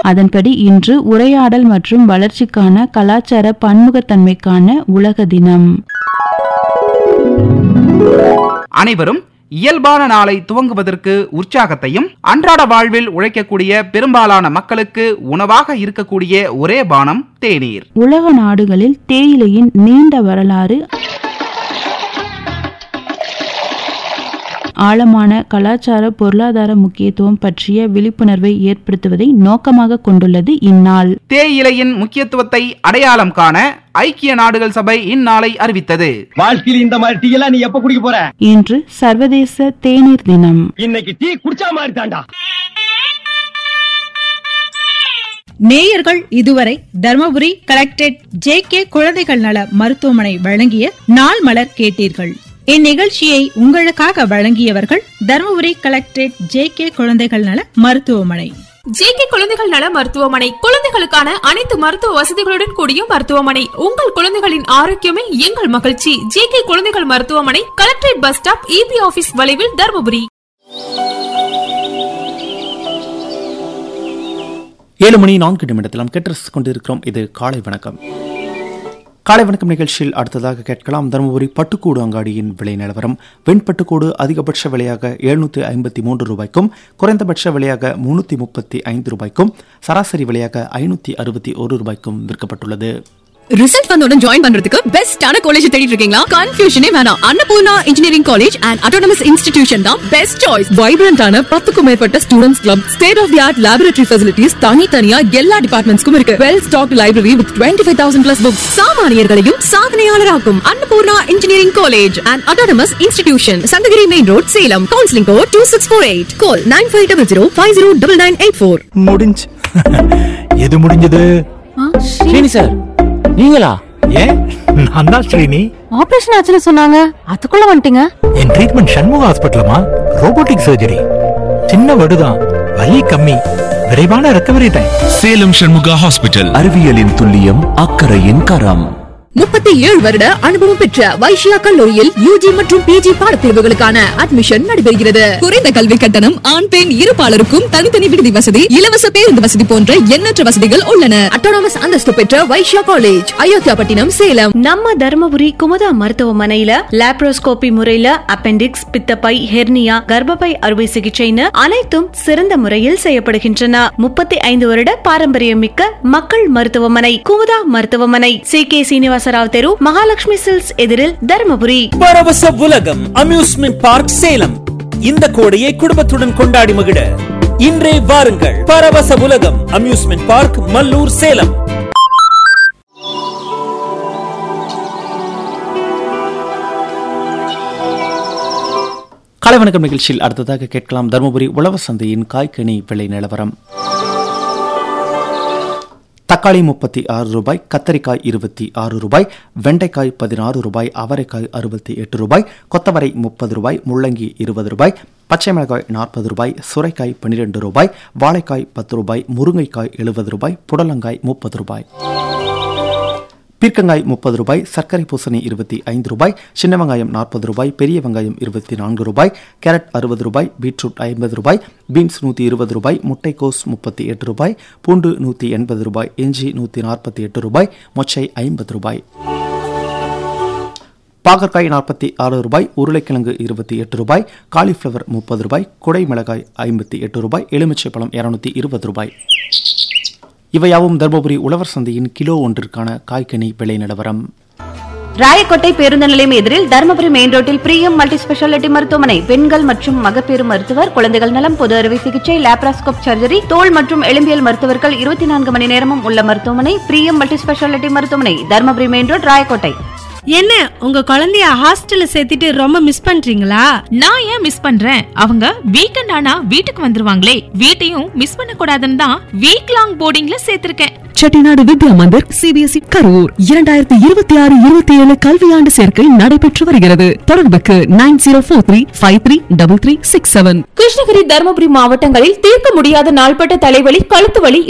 அதன்படி இன்று உரையாடல் மற்றும் வளர்ச்சிக்கான கலாச்சார பன்முகத்தன்மைக்கான உலக தினம் அனைவரும் இயல்பான நாளை துவங்குவதற்கு உற்சாகத்தையும் அன்றாட வாழ்வில் உழைக்கக்கூடிய பெரும்பாலான மக்களுக்கு உணவாக இருக்கக்கூடிய ஒரே பானம் தேநீர் உலக நாடுகளில் தேயிலையின் நீண்ட வரலாறு ஆழமான கலாச்சார பொருளாதார முக்கியத்துவம் பற்றிய விழிப்புணர்வை ஏற்படுத்துவதை நோக்கமாக கொண்டுள்ளது இந்நாள் தேயிலையின் முக்கியத்துவத்தை அடையாளம் காண ஐக்கிய நாடுகள் சபை இந்நாளை அறிவித்தது வாழ்க்கையில் இந்த மாதிரி டீ எல்லாம் நீ எப்ப குடிக்க போற இன்று சர்வதேச தேநீர் தினம் இன்னைக்கு டீ குடிச்சா மாதிரி தாண்டா நேயர்கள் இதுவரை தர்மபுரி கலெக்டரேட் ஜே கே குழந்தைகள் நல மருத்துவமனை வழங்கிய நாள் மலர் கேட்டீர்கள் இந்நிகழ்ச்சியை உங்களுக்காக வழங்கியவர்கள் தர்மபுரி கலெக்டரேட் ஜே கே குழந்தைகள் நல மருத்துவமனை ஜேகே குழந்தைகள் நல மருத்துவமனை குழந்தைகளுக்கான அனைத்து மருத்துவ வசதிகளுடன் கூடிய மருத்துவமனை உங்கள் குழந்தைகளின் ஆரோக்கியமே எங்கள் மகிழ்ச்சி ஜேகே குழந்தைகள் மருத்துவமனை collectorate bus stop EB office வளைவில் தருமபுரி ஏழு மணி நான்கு நிமிடத்தில் நாம் கேட்டு ரசித்துக் கொண்டிருக்கிறோம் இது காலை வணக்கம் காலை வணக்கம் நிகழ்ச்சியில் அடுத்ததாக கேட்கலாம் தருமபுரி பட்டுக்கூடு அங்காடியின் விலை நிலவரம் வெண்பட்டுக்கூடு அதிகபட்ச விலையாக எழுநூத்தி ஐம்பத்தி மூன்று ரூபாய்க்கும் குறைந்தபட்ச விலையாக முன்னூத்தி முப்பத்தி ஐந்து ரூபாய்க்கும் சராசரி விலையாக ஐநூத்தி அறுபத்தி ஒரு ரூபாய்க்கும் விற்கப்பட்டுள்ளது ரிசல்ட் வந்தவுடன் ஜாயின் பண்றதுக்கு பெஸ்டான காலேஜ் தேடிட்டு இருக்கீங்களா கன்ஃபியூஷனே வேணாம் Annapoorna engineering college and autonomous institution தான் பெஸ்ட் சாய்ஸ் வைப்ரண்டான பத்துக்கும் மேற்பட்ட students club state of the art laboratory facilities தனித்தனியா எல்லா டிபார்ட்மெண்ட்ஸ்க்கும் இருக்கு well stock library with twenty five thousand plus books சாமானியர்களையும் சாதனையாளராக்கும் Annapoorna engineering college and autonomous institution Sankagiri main road Salem counselling code two six four eight call nine five double zero five zero double nine eight four முடிஞ்சு எது முடிஞ்சது Srini sir நீங்களா ஏன் நான் தான் Srini operation ஆச்சுன்னு சொன்னாங்க அதுக்குள்ள வந்துட்டீங்க என் ட்ரீட்மெண்ட் சண்முக ஹாஸ்பிட்டலமா ரோபோட்டிக் சர்ஜரி சின்ன வடுதான் வலி கம்மி விரைவான recovery time Salem Shanmuga hospital அறிவியலின் துல்லியம் அக்கறையின் கரம் முப்பத்தி ஏழு வருட அனுபவம் பெற்ற வைஷ்யா கல்லூரியில் யூஜி மற்றும் பிஜி பாடப்பிரிவுகளுக்கான அட்மிஷன் நடைபெறுகிறது குறைந்த கல்வி கட்டணம் ஆண் பெண் இருபாலருக்கும் தனித்தனி விடுதி வசதி இலவச பேருந்து வசதி போன்ற எண்ணற்ற வசதிகள் உள்ளன அட்டானமஸ் அந்தஸ்து பெற்ற வைஷ்யா காலேஜ் அயோத்தியாபட்டினம் சேலம் நம்ம தர்மபுரி குமுதா மருத்துவமனையில லாப்ரோஸ்கோபி முறையில அப்பெண்டிக்ஸ் பித்தப்பை ஹெர்னியா கர்ப்பப்பை அறுவை சிகிச்சைன்னு அனைத்தும் சிறந்த முறையில் செய்யப்படுகின்றன முப்பத்தி ஐந்து வருட பாரம்பரியம் மிக்க மக்கள் மருத்துவமனை குமுதா மருத்துவமனை சி கே சீனிவாசராவ் தெரு மகாலட்சுமி சில்ஸ் எதிரில் தர்மபுரி பரவச உலகம் அம்யூஸ்மெண்ட் பார்க் சேலம் இந்த கோடையை குடும்பத்துடன் கொண்டாடி மகிழ இன்றே வாருங்கள் பரவச உலகம் அம்யூஸ்மெண்ட் பார்க் மல்லூர் சேலம் காலை வணக்கம் நிகழ்ச்சியில் அடுத்ததாக கேட்கலாம் தருமபுரி உழவர் சந்தையின் காய்கனி விலை நிலவரம் தக்காளி முப்பத்தி ஆறு ரூபாய் கத்தரிக்காய் இருபத்தி ஆறு ரூபாய் வெண்டைக்காய் பதினாறு ரூபாய் அவரைக்காய் அறுபத்தி எட்டு ரூபாய் கொத்தவரை முப்பது ரூபாய் முள்ளங்கி இருபது ரூபாய் பச்சை மிளகாய் நாற்பது ரூபாய் சுரைக்காய் பன்னிரெண்டு ரூபாய் வாழைக்காய் பத்து ரூபாய் முருங்கைக்காய் எழுபது ரூபாய் புடலங்காய் முப்பது ரூபாய் பீர்க்கங்காய் முப்பது ரூபாய் சர்க்கரை பூசணி இருபத்தி ஐந்து ரூபாய் சின்ன வெங்காயம் நாற்பது ரூபாய் பெரிய வெங்காயம் இருபத்தி நான்கு ரூபாய் கேரட் அறுபது ரூபாய் பீட்ரூட் ஐம்பது ரூபாய் பீன்ஸ் நூற்றி இருபது ரூபாய் முட்டைக்கோஸ் முப்பத்தி எட்டு ரூபாய் பூண்டு நூற்றி எண்பது ரூபாய் இஞ்சி நூற்றி நாற்பத்தி எட்டு ரூபாய் மொச்சை ஐம்பது ரூபாய் பாகற்காய் நாற்பத்தி ஆறு ரூபாய் உருளைக்கிழங்கு இருபத்தி எட்டு ரூபாய் காலிஃப்ளவர் முப்பது ரூபாய் குடை மிளகாய் ஐம்பத்தி எட்டு ரூபாய் எலுமிச்சை பழம் இருநூத்தி இருபது ரூபாய் இவையாவும் தர்மபுரி உழவர் சந்தையின் கிலோ ஒன்றிற்கான காய்கனி விலை நிலவரம் ராயக்கோட்டை பேருந்து நிலையம் எதிரில் தருமபுரி மெயின் ரோட்டில் பிரியம் மல்டி ஸ்பெஷாலிட்டி மருத்துவமனை பெண்கள் மற்றும் மகப்பேறு மருத்துவர் குழந்தைகள் நலம் பொது அறுவை சிகிச்சை லாப்ராஸ்கோப் சர்ஜரி தோல் மற்றும் எலும்பியல் மருத்துவர்கள் இருபத்தி நான்கு மணி நேரமும் உள்ள மருத்துவமனை பிரியம் மல்டி ஸ்பெஷாலிட்டி மருத்துவமனை தருமபுரி மெயின் ரோட் ராயக்கோட்டை என்ன உங்க குழந்தைய ஹாஸ்டல்ல சேர்த்துட்டு ரொம்ப மிஸ் பண்றீங்களா நான் ஏன் மிஸ் பண்றேன் அவங்க வீக்கெண்ட் ஆனா வீட்டுக்கு வந்துருவாங்களே வீட்டையும் மிஸ் பண்ண கூடாதுன்னு தான் வீக் லாங் போர்டிங்ல சேர்த்திருக்கேன் செட்டிநாடு வித்யா மந்திர் சிபிஎஸ்இ கரூர் இரண்டாயிரத்தி இருபத்தி ஆறு இருபத்தி ஏழு கல்வியாண்டு சேர்க்கை நடைபெற்று வருகிறது தொடர்புக்கு nine zero four three five three double three six seven Krishnagiri Dharmapuri மாவட்டங்களில் தீர்க்க முடியாத நாள்பட்ட தலைவலி கழுத்து வலி